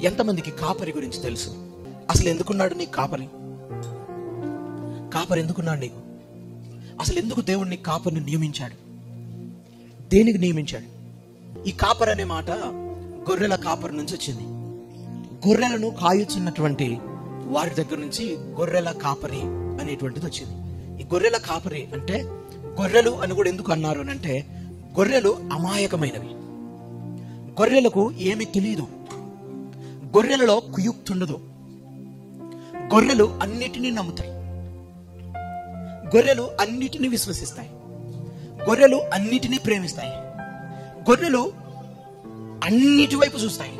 ఎంతమందికి కాపరి గురించి తెలుసు అసలు ఎందుకున్నాడు నీకు కాపరి కాపరి ఎందుకున్నాడు నీకు అసలు ఎందుకు దేవుడు నీకు కాపరిని నియమించాడు దేనికి నియమించాడు ఈ కాపర్ అనే మాట గొర్రెల కాపరి నుంచి వచ్చింది గొర్రెలను కాయుచున్నటువంటి వారి దగ్గర నుంచి గొర్రెల కాపరి అనేటువంటిది వచ్చింది ఈ గొర్రెల కాపరి అంటే గొర్రెలు అని కూడా ఎందుకు అన్నారు అని అంటే గొర్రెలు అమాయకమైనవి గొర్రెలకు ఏమీ తెలియదు గొర్రెలలో కుయుక్తుండదు గొర్రెలు అన్నిటినీ నమ్ముతాయి గొర్రెలు అన్నిటినీ విశ్వసిస్తాయి గొర్రెలు అన్నిటినీ ప్రేమిస్తాయి గొర్రెలు అన్నిటి వైపు చూస్తాయి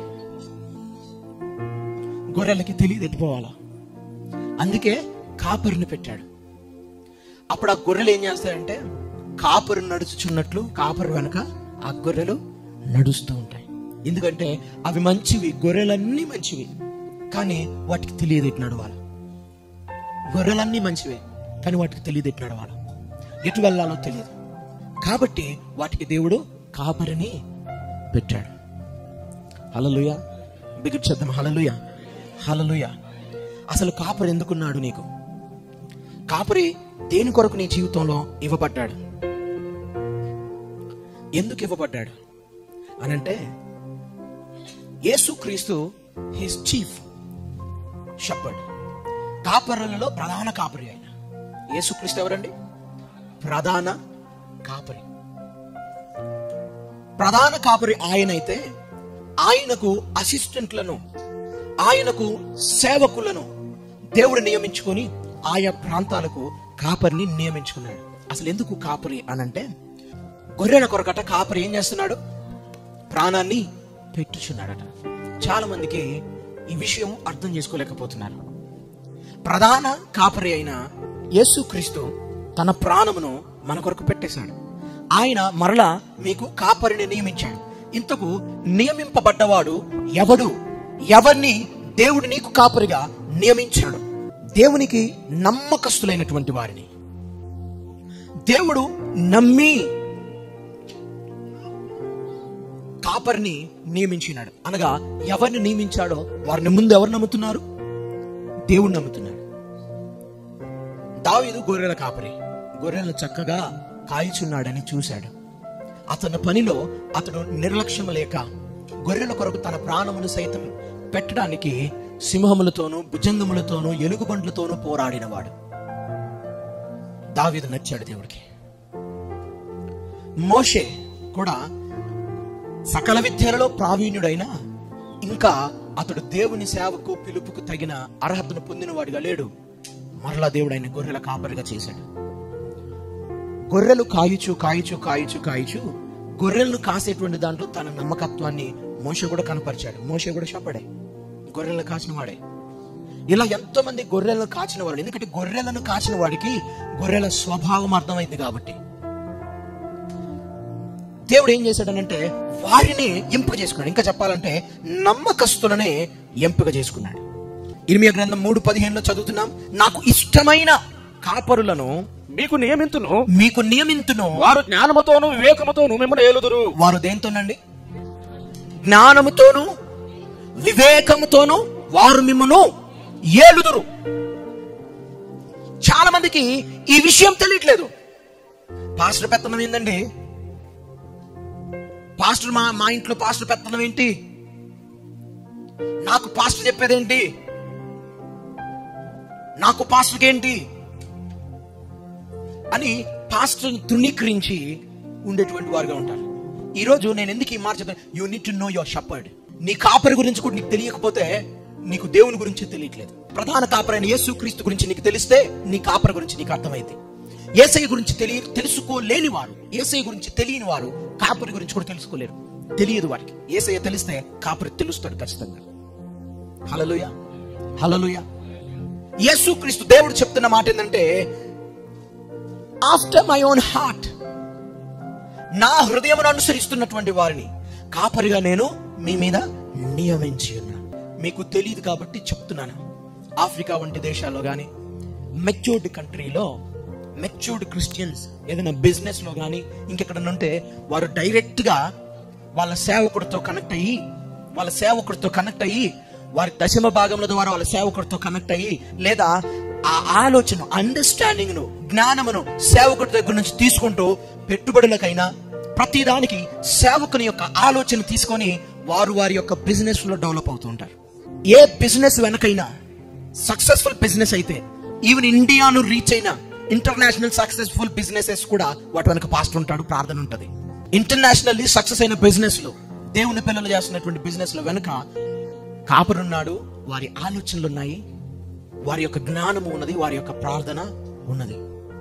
గొర్రెలకి తెలియదు ఎట్టుకోవాలా అందుకే కాపరిని పెట్టాడు అప్పుడు ఆ గొర్రెలు ఏం చేస్తాయంటే కాపరు నడుచుచున్నట్లు కాపరు వెనక ఆ గొర్రెలు నడుస్తూ ఉంటాయి ఎందుకంటే అవి మంచివి గొర్రెలన్నీ మంచివి కానీ వాటికి తెలియదు ఎటు నడవాలి గొర్రెలన్నీ మంచివే కానీ వాటికి తెలియదు ఎటు నడవాలి ఎటు వెళ్ళాలో తెలియదు కాబట్టి వాటికి దేవుడు కాపరిని పెట్టాడు హలలుయ బిగుచ్చేద్దాం హలలుయ హలలుయ అసలు కాపరి ఎందుకున్నాడు నీకు కాపరి దేని కొరకు నీ జీవితంలో ఇవ్వబడ్డాడు ఎందుకు ఇవ్వబడ్డాడు అనంటే యేసుక్రీస్తు హిస్ చీఫ్ షప్పర్డ్ కాపరులలో ప్రధాన కాపరి ఆయన యేసుక్రీస్తు ఎవరండి ప్రధాన కాపరి ప్రధాన కాపరి ఆయనైతే ఆయనకు అసిస్టెంట్లను ఆయనకు సేవకులను దేవుడు నియమించుకొని ఆయా ప్రాంతాలకు కాపరిని నియమించుకున్నాడు అసలు ఎందుకు కాపరి అనంటే గొర్రెల కొరకట కాపరి ఏం చేస్తున్నాడు ప్రాణాన్ని పెట్టుచున్నాడట చాలా మందికి ఈ విషయం అర్థం చేసుకోలేకపోతున్నారు ప్రధాన కాపరి అయిన యేసుక్రీస్తు తన ప్రాణమును మన కొరకు పెట్టేశాడు ఆయన మరలా మీకు కాపరిని నియమించాడు ఇంతకు నియమింపబడ్డవాడు ఎవడు ఎవరిని దేవుడు నీకు కాపరిగా నియమించాడు దేవునికి నమ్మకస్తులైనటువంటి వారిని దేవుడు నమ్మి కాపరిని నియమించినాడు అనగా ఎవరిని నియమించాడో వారిని ముందు ఎవరు నమ్ముతున్నారు దేవుడు నమ్ముతున్నాడు దావీదు గొర్రెల కాపరి గొర్రెలను చక్కగా కాల్చున్నాడని చూశాడు అతని పనిలో అతడు నిర్లక్ష్యం లేక గొర్రెల కొరకు తన ప్రాణమును సైతం పెట్టడానికి సింహములతోనూ భుజంగములతోనూ ఎలుగుబండ్లతోనూ పోరాడినవాడు దావీదు నచ్చాడు దేవుడికి మోషే కూడా సకల విద్యలలో ప్రావీణ్యుడైన ఇంకా అతడు దేవుని సేవకు పిలుపుకు తగిన అర్హతను పొందినవాడిగా లేడు మరలా దేవుడు ఆయన గొర్రెల కాపరిగా చేశాడు గొర్రెలు కాయుచు కాయుచు కాయుచు కాయుచు గొర్రెలను కాసేటువంటి దాంట్లో తన నమ్మకత్వాన్ని మోష కూడా కనపరిచాడు మోష కూడా చెప్పడే గొర్రెలను కాచిన వాడే ఇలా ఎంతో మంది గొర్రెలను కాచిన వాడు ఎందుకంటే గొర్రెలను కాచిన వాడికి గొర్రెల స్వభావం అర్థమైంది కాబట్టి దేవుడు ఏం చేశాడనంటే వారిని ఎంపిక చేసుకున్నాడు ఇంకా చెప్పాలంటే నమ్మకస్తులనే ఎంపిక చేసుకున్నాడు ఇరిమియా గ్రంథం మూడు పదిహేనులో చదువుతున్నాం నాకు ఇష్టమైన కాపరులను మీకు నియమింతును మీకు నియమింతును వారు జ్ఞానముతోను వివేకముతోను మిమ్మల్ని ఏలుదురు వారు దేంతోనండి జ్ఞానముతోను వివేకముతోను వారు మిమ్మను ఏలుదురు చాలా మందికి ఈ విషయం తెలియట్లేదు పాస్టర్ పెత్తనం ఏందండి పాస్టర్ మా మా ఇంట్లో పాస్టర్ పెత్తనం ఏంటి నాకు పాస్టర్ చెప్పేదేంటి నాకు పాస్టర్కి ఏంటి అని పాస్టర్ని తృణీకరించి ఉండేటువంటి వారుగా ఉంటారు ఈ రోజు నేను ఎందుకు ఈ మాట చెప్తాను you need to know your shepherd నీ కాపరి గురించి కూడా నీకు తెలియకపోతే నీకు దేవుని గురించి తెలియట్లేదు ప్రధాన కాపరైన యేసుక్రీస్తు గురించి నీకు తెలిస్తే నీ కాపరి గురించి నీకు అర్థమైంది ఏసై గురించి తెలియ తెలుసుకోలేని వారు ఏసై గురించి తెలియని వారు కాపరి గురించి కూడా తెలుసుకోలేరు తెలియదు వారికి ఏసయ్య తెలిస్తే కాపరి తెలుస్తాడు ఖచ్చితంగా హలలుయ హలలుయ యేసుక్రీస్తు దేవుడు చెప్తున్న మాట ఏంటంటే ఆఫ్టర్ మై ఓన్ హార్ట్ నా హృదయమును అనుసరిస్తున్నటువంటి వారిని కాపరిగా నేను మీ మీద నియమించి ఉన్నాను మీకు తెలియదు కాబట్టి చెప్తున్నాను ఆఫ్రికా వంటి దేశాల్లో కానీ మెచ్యూర్డ్ కంట్రీలో మెచ్యూర్డ్ క్రిస్టియన్స్ ఏదైనా బిజినెస్ లో కానీ ఇంకెక్కడ ఉంటే వారు డైరెక్ట్ గా వాళ్ళ సేవకుడితో కనెక్ట్ అయ్యి వాళ్ళ సేవకుడితో కనెక్ట్ అయ్యి వారి దశమ భాగముల ద్వారా వాళ్ళ సేవకుడితో కనెక్ట్ అయ్యి లేదా ఆ ఆలోచన అండర్స్టాండింగ్ ను జ్ఞానమును సేవకుడి దగ్గర నుంచి తీసుకుంటూ పెట్టుబడులకైనా ప్రతిదానికి సేవకుని యొక్క ఆలోచన తీసుకొని వారు వారి యొక్క బిజినెస్ లో డెవలప్ అవుతూ ఉంటారు ఏ బిజినెస్ వెనకైనా సక్సెస్ఫుల్ బిజినెస్ అయితే ఈవెన్ ఇండియాను రీచ్ అయిన ఇంటర్నేషనల్ సక్సెస్ఫుల్ బిజినెసెస్ కూడా వాటి వెనక పాస్ట్ ఉంటాడు ప్రార్థన ఉంటది ఇంటర్నేషనల్లీ సక్సెస్ అయిన బిజినెస్ లో దేవుని పిల్లలు చేస్తున్నటువంటి బిజినెస్ లో వెనుక కాపరున్నాడు వారి ఆలోచనలు ఉన్నాయి వారి యొక్క జ్ఞానము ఉన్నది వారి యొక్క ప్రార్థన ఉన్నది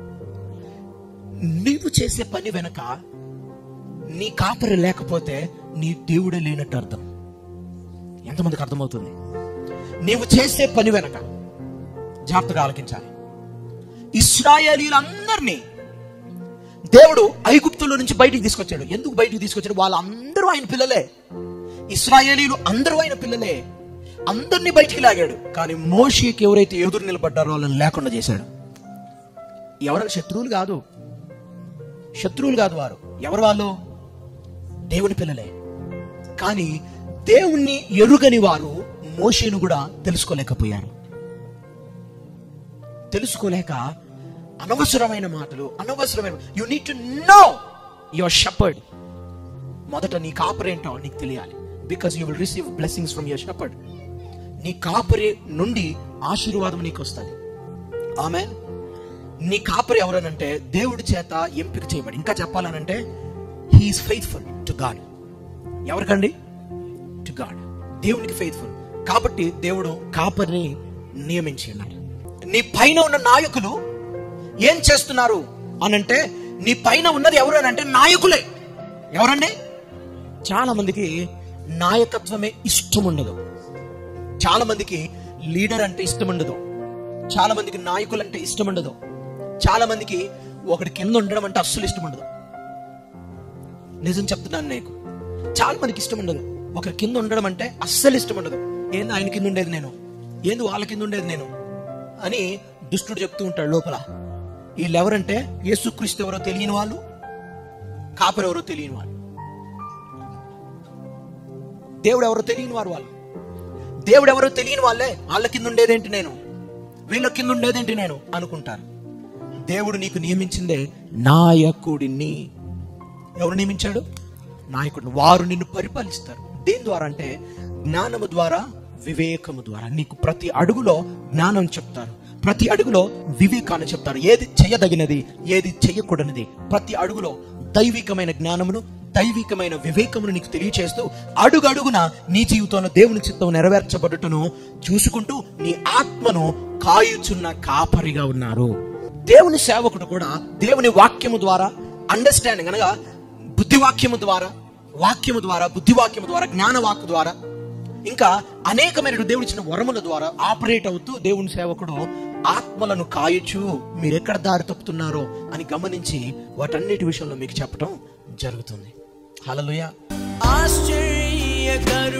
నీవు చేసే పని వెనక నీ కాపరి లేకపోతే నీ దేవుడే లేనట్టు అర్థం ఎంతమందికి అర్థమవుతుంది నీవు చేసే పని వెనక జాగ్రత్తగా ఆలకించాలి ఇస్రాయేలీలందరినీ దేవుడు ఐగుప్తుల నుంచి బయటికి తీసుకొచ్చాడు ఎందుకు బయటికి తీసుకొచ్చాడు వాళ్ళందరూ ఆయన పిల్లలే ఇస్రాయేలీలు అందరూ ఆయన పిల్లలే అందరినీ బయటికి లాగాడు కానీ మోషేకి ఎవరైతే ఎదురు నిలబడ్డారో వాళ్ళని లేకుండా చేశాడు ఎవరైనా శత్రువులు కాదు శత్రువులు కాదు వారు ఎవరు వాళ్ళు దేవుని పిల్లలే కానీ దేవుణ్ణి ఎరుగని వారు మోషేను కూడా తెలుసుకోలేకపోయారు తెలుసుకోలేక అనవసరమైన మాటలు అనవసరమైన you need to know your shepherd మొదట నీ కాపరేంటో నీకు తెలియాలి because you will receive blessings from your shepherd నీ కాపరి నుండి ఆశీర్వాదం నీకు వస్తుంది ఆమె నీ కాపరి ఎవరనంటే దేవుడి చేత ఎంపిక చేయబడి ఇంకా చెప్పాలనంటే హీఈస్ ఫెయిత్ఫుల్ టు గాడ్ ఎవరికండి టు గాడ్ దేవునికి ఫెయిత్ఫుల్ కాబట్టి దేవుడు కాపరిని నియమించి ఉన్నాడు నీ పైన ఉన్న నాయకులు ఏం చేస్తున్నారు అనంటే నీ పైన ఉన్నది ఎవరు అని అంటే నాయకులే ఎవరండి చాలా మందికి నాయకత్వమే ఇష్టం ఉండదు చాలా మందికి లీడర్ అంటే ఇష్టం ఉండదు చాలా మందికి నాయకులు అంటే ఇష్టం ఉండదు చాలా మందికి ఒకటి కింద ఉండడం అంటే అస్సలు ఇష్టం ఉండదు నిజం చెప్తున్నాను నీకు చాలా మందికి ఇష్టం ఉండదు ఒకరి కింద ఉండడం అంటే అస్సలు ఇష్టం ఉండదు ఏంది ఆయన కింద ఉండేది నేను ఏంది వాళ్ళ కింద ఉండేది నేను అని దుష్టుడు చెప్తూ ఉంటాడు లోపల వీళ్ళు ఎవరంటే యేసుక్రీస్తు ఎవరో తెలియని వాళ్ళు కాపరు ఎవరో తెలియని వాళ్ళు దేవుడు ఎవరో తెలియని వారు వాళ్ళు దేవుడు ఎవరో తెలియని వాళ్ళే వాళ్ళ కింద ఉండేదేంటి నేను వీళ్ళ కింద ఉండేదేంటి నేను అనుకుంటారు దేవుడు నీకు నియమించిందే నాయకుడిని ఎవరు నియమించాడు నాయకుడిని వారు నిన్ను పరిపాలిస్తారు దేని ద్వారా అంటే జ్ఞానము ద్వారా వివేకము ద్వారా నీకు ప్రతి అడుగులో జ్ఞానం చెప్తారు ప్రతి అడుగులో వివేకాన్ని చెప్తారు ఏది చేయదగినది ఏది చేయకూడనిది ప్రతి అడుగులో దైవికమైన జ్ఞానమును దైవికమైన వివేకమును నీకు తెలియచేస్తూ అడుగు అడుగున నీ జీవితంలో దేవుని చిత్తం నెరవేర్చబడుటను చూసుకుంటూ నీ ఆత్మను కాయుచున్న కాపరిగా ఉన్నారు దేవుని సేవకుడు కూడా దేవుని వాక్యము ద్వారా అండర్స్టాండింగ్ అనగా బుద్ధివాక్యము ద్వారా వాక్యము ద్వారా బుద్ధివాక్యము ద్వారా జ్ఞానవాక్కు ద్వారా ఇంకా అనేకమైన దేవుడు ఇచ్చిన వరముల ద్వారా ఆపరేట్ అవుతూ దేవుని సేవకుడు ఆత్మలను కాయచు మీరు ఎక్కడ దారి తప్పుతున్నారో అని గమనించి వాటన్నిటి విషయంలో మీకు చెప్పడం జరుగుతుంది హలలుయ ఆశ్చర్యకర